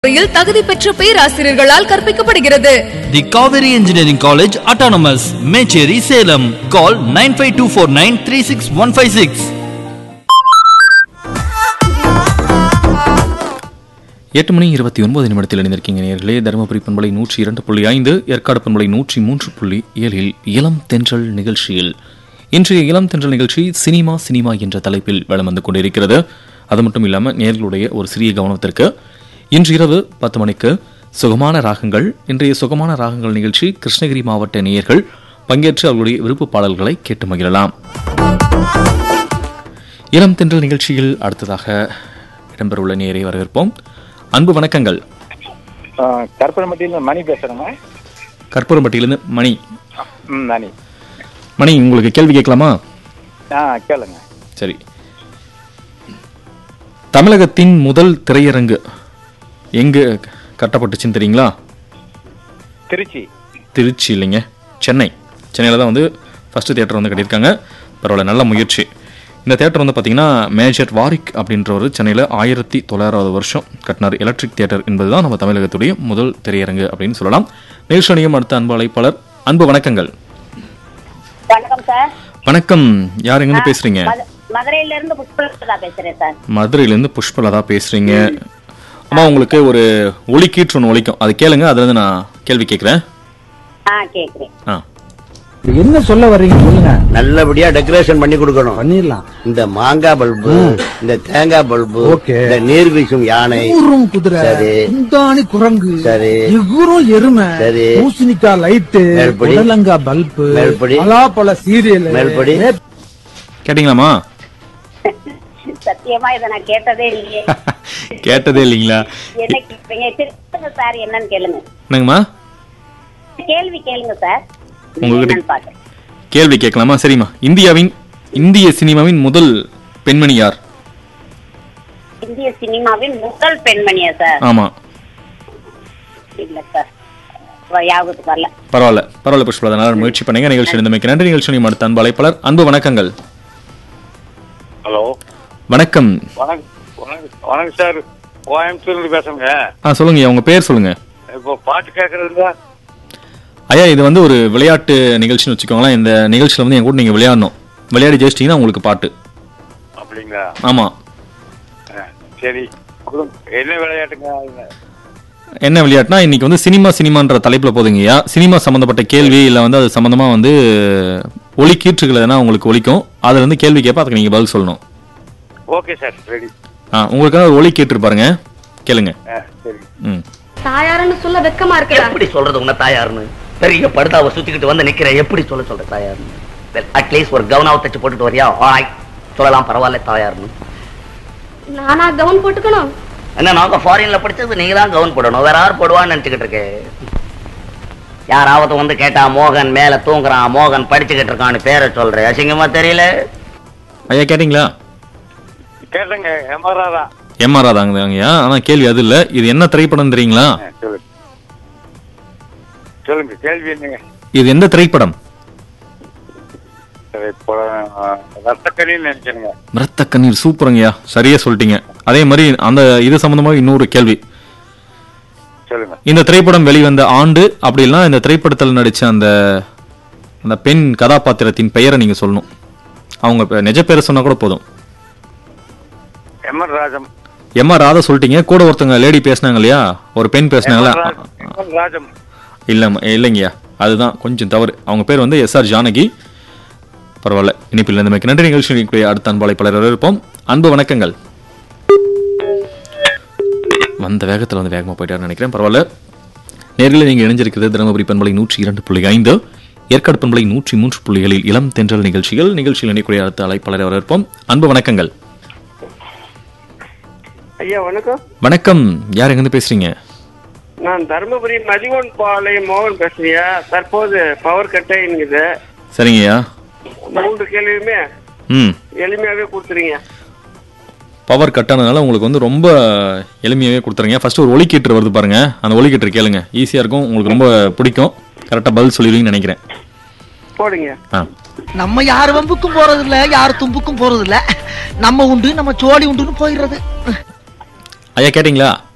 முறையில் தகுதி பெற்ற பேராசிரியர்களால் கற்பிக்கப்படுகிறது The Kaveri Engineering College Autonomous, Mecheri, Salem. Call 95249 எட்டு மணி இருபத்தி ஒன்பது நிமிடத்தில் இணைந்திருக்கீங்க நேர்களே தருமபுரி பண்பலை நூற்றி இரண்டு புள்ளி ஐந்து ஏற்காடு பண்பலை நூற்றி மூன்று புள்ளி ஏழில் இளம் தென்றல் நிகழ்ச்சியில் இன்றைய இளம் தென்றல் நிகழ்ச்சி சினிமா சினிமா என்ற தலைப்பில் வலம் வந்து கொண்டிருக்கிறது அது மட்டும் இல்லாமல் நேர்களுடைய ஒரு சிறிய கவனத்திற்கு இன்று இரவு பத்து மணிக்கு சுகமான ராகங்கள் இன்றைய சுகமான ராகங்கள் நிகழ்ச்சி கிருஷ்ணகிரி மாவட்ட நேயர்கள் பங்கேற்று அவர்களுடைய விருப்ப பாடல்களை கேட்டு மகிழலாம் இளம் தென்றல் நிகழ்ச்சியில் அடுத்ததாக இடம்பெறவுள்ள நேரை வரவேற்போம் அன்பு வணக்கங்கள் கருப்பரம்பட்டியில் மணி பேசுறேங்க கற்பூரம்பட்டியிலிருந்து மணி ம் மணி மணி உங்களுக்கு கேள்வி கேட்கலாமா ஆ கேளுங்க சரி தமிழகத்தின் முதல் திரையரங்கு எங்கு கட்டப்பட்டுச்சுன்னு தெரியுங்களா திருச்சி திருச்சி இல்லைங்க சென்னை சென்னையில் தான் வந்து ஃபர்ஸ்ட் தியேட்டர் வந்து கட்டியிருக்காங்க பரவாயில்ல நல்ல முயற்சி இந்த தேட்டர் வந்து பார்த்தீங்கன்னா மேஜர் வாரிக் அப்படின்றவர் சென்னையில் ஆயிரத்தி தொள்ளாயிராவது வருஷம் கட்டினார் எலக்ட்ரிக் தியேட்டர் என்பதுதான் நம்ம தமிழகத்துடைய முதல் திரையரங்கு அப்படின்னு சொல்லலாம் நிகழ்ச்சியும் அடுத்த அன்பு அழைப்பாளர் அன்பு வணக்கங்கள் வணக்கம் சார் வணக்கம் யார் எங்கேருந்து பேசுறீங்க மது- மதுரையில இருந்து புஷ்பலதா பேசுறேன் சார் மதுரையிலேருந்து புஷ்பலதா பேசுறீங்க அம்மா உங்களுக்கு ஒரு ஒலிக்கீற்று ஒன்று ஒலிக்கும் அது கேளுங்க அதுல இருந்து நான் கேள்வி கேட்குறேன் ஆ கேக்குறேன் ஆ என்ன சொல்ல வர்றீங்க சொல்லுங்க நல்லபடியா டெக்கரேஷன் பண்ணி கொடுக்கணும் பண்ணிடலாம் இந்த மாங்காய் பல்பு இந்த தேங்காய் பல்பு ஓகே. இந்த நீர் வீசும் யானை ஊரும் குதிரை சரி. குந்தாணி குரங்கு சரி. இவரும் எருமை சரி. பூசணிக்காய் லைட்டு மேல்படி. புடலங்கா பல்பு மேல்படி. பலாப்பழ சீரியல் மேல்படி. கேட்டிங்களாம்மா சத்தியமா இதை நான் கேட்டதே இல்லையே கேட்டதே இல்லைங்களா என்ன கேட்பீங்க திருப்புங்க சார் என்னன்னு கேளுங்க என்னங்கம்மா கேள்வி கேளுங்க சார் உங்ககிட்ட- என்னன்னு பாக்குறேன் கேள்வி கேட்கலாமா சரிம்மா இந்தியாவின் இந்திய சினிமாவின் முதல் பெண்மணி யார் இந்திய சினிமாவின் முதல் பெண்மணியா சார் ஆமா இல்ல சார் வ- ஞாபகத்துக்கு வரல பரவாயில்ல பரவாயில்ல புஷ்பலதா நல்லா முயற்சி பண்ணுங்க நிகழ்ச்சி இருந்தமைக்கு நன்றி நிகழ்ச்சி அடுத்த அன்பு அழைப்பாளர் அன்பு வணக்கங்கள் ஹலோ வணக்கம் வணக்கம் வணக்கம் வணக்கம் சார் கோயம்புத்தூர்ல பேசுறேங்க ஆ சொல்லுங்க உங்க பேர் சொல்லுங்க இப்போ பாட்டு கேட்கறதுல ஐயா இது வந்து ஒரு விளையாட்டு நிகழ்ச்சின்னு வச்சுக்கோங்களேன் இந்த நிகழ்ச்சியில் வந்து என் கூட நீங்க விளையாடணும் விளையாடி ஜெயிச்சிட்டிங்கன்னா உங்களுக்கு பாட்டு அப்படிங்களா ஆமா ஆ, சரி கொடுங்க. என்ன விளையாட்டுங்க அது? என்ன விளையாட்டுனா இன்னைக்கு வந்து சினிமா சினிமான்ற தலைப்புல போதுங்கய்யா சினிமா சம்பந்தப்பட்ட கேள்வி இல்ல வந்து அது சம்பந்தமா வந்து ஒலி கீற்றுகள் எதனா உங்களுக்கு ஒலிக்கும் அதுல இருந்து கேள்வி கேட்பா அதுக்கு நீங்க பதில் சொல்லணும் ஓகே சார் ரெடி ஆ உங்களுக்காக ஒரு ஒலி கேட்டு பாருங்க கேளுங்க ஆ சரி ம் தாயாருன்னு சொல்ல வெக்கமா இருக்குடா எப்படி சொல்றது உன்ன தாயாருன்னு பெரிய படுதாவை சுத்திக்கிட்டு வந்து நிக்கிற எப்படி சொல்ல சொல்ற தாயாருன்னு அட்லீஸ்ட் ஒரு கவுனாவை தச்சு போட்டுட்டு வரியா ஆய் சொல்லலாம் பரவாயில்ல தாயாருன்னு நானா கவுன் போட்டுக்கணும் என்ன நாங்க ஃபாரின்ல படிச்சது நீங்க தான் கவுன் போடணும் வேற யார் போடுவான்னு நினைச்சுக்கிட்டு இருக்கேன் யாராவது வந்து கேட்டா மோகன் மேல தூங்குறான் மோகன் படிச்சுக்கிட்டு இருக்கான்னு பேரை சொல்றேன் அசிங்கமா தெரியல ஐயா கேட்டிங்களா கேட்டேங்க எமராதா எம்ஆர் தாங்கய்யா ஆனா கேள்வி அது இல்ல இது என்ன திரைப்படம் தெரியுங்களா சொல்லுங்க சொல்லுங்க கேள்வி என்னங்க இது எந்த திரைப்படம் சரி, இப்போ ஆ, ரத்தக்கனின்னு நினைச்சேனுங்க ரத்த கண்ணீர் சூப்பருங்கய்யா சரியா சொல்லிட்டீங்க அதே மாதிரி அந்த இது சம்பந்தமா இன்னொரு கேள்வி சொல்லுங்க இந்த திரைப்படம் வெளிவந்த ஆண்டு அப்படி இல்லைன்னா இந்த திரைப்படத்தில் நடிச்ச அந்த அந்த பெண் கதாபாத்திரத்தின் பெயரை நீங்க சொல்லணும் அவங்க பெ- நிஜ பேரை சொன்னா கூட போதும் M N Rajam M R Radha சொல்லிட்டீங்க கூட ஒருத்தவங்க லேடி பேசுனாங்க இல்லையா ஒரு பெண் பேசுனாங்களா எம்என் ராஜம். எம்என் ராஜம் இல்ல இல்லைங்கய்யா அதுதான் கொஞ்சம் தவறு அவங்க பேர் வந்து எஸ் ஆர் ஜானகி பரவாயில்ல இனிப்பில் இருந்தமைக்கு நன்றி நிகழ்ச்சி அடுத்த அன்பாளை பலர் இருப்போம் அன்பு வணக்கங்கள் வந்த வேகத்தில் வந்து வேகமாக போயிட்டாருன்னு நினைக்கிறேன் பரவாயில்ல நேரில் நீங்கள் இணைஞ்சிருக்கிறது தருமபுரி பண்பலை நூற்றி இரண்டு புள்ளி ஐந்து ஏற்காடு பண்பலை நூற்றி மூன்று புள்ளிகளில் இளம் தென்றல் நிகழ்ச்சிகள் நிகழ்ச்சியில் இணைக்கூடிய அடுத்த அழைப்பாளரை வரவேற்போம் அன்பு வணக்கங்கள் ஐயா வணக்கம் வணக்கம் யார் எங்கேருந்து பேசுறீங்க நான் தருமபுரி மதிவன் பாளையம் மோகன் பேசுறியா தற்போது பவர் கட்டை என்குது சரிங்கய்யா மூன்று கேள்வியுமே ம் எளிமையாவே கொடுத்துறீங்க பவர் கட் ஆனதுனால உங்களுக்கு வந்து ரொம்ப எளிமையாகவே கொடுத்துருங்க ஃபர்ஸ்ட் ஒரு ஒலிக்கீற்று வருது பாருங்க அந்த ஒலிக்கீற்று கேளுங்க ஈஸியாக இருக்கும் உங்களுக்கு ரொம்ப பிடிக்கும் கரெக்டாக பதில் சொல்லிடுவீங்கன்னு நினைக்கிறேன் போடுங்க ஆ நம்ம யார் வம்புக்கும் போறது இல்ல யார் தும்புக்கும் போறது இல்ல நம்ம உண்டு நம்ம சோழி உண்டுன்னு போயிடுறது ஐயா கேட்டிங்களா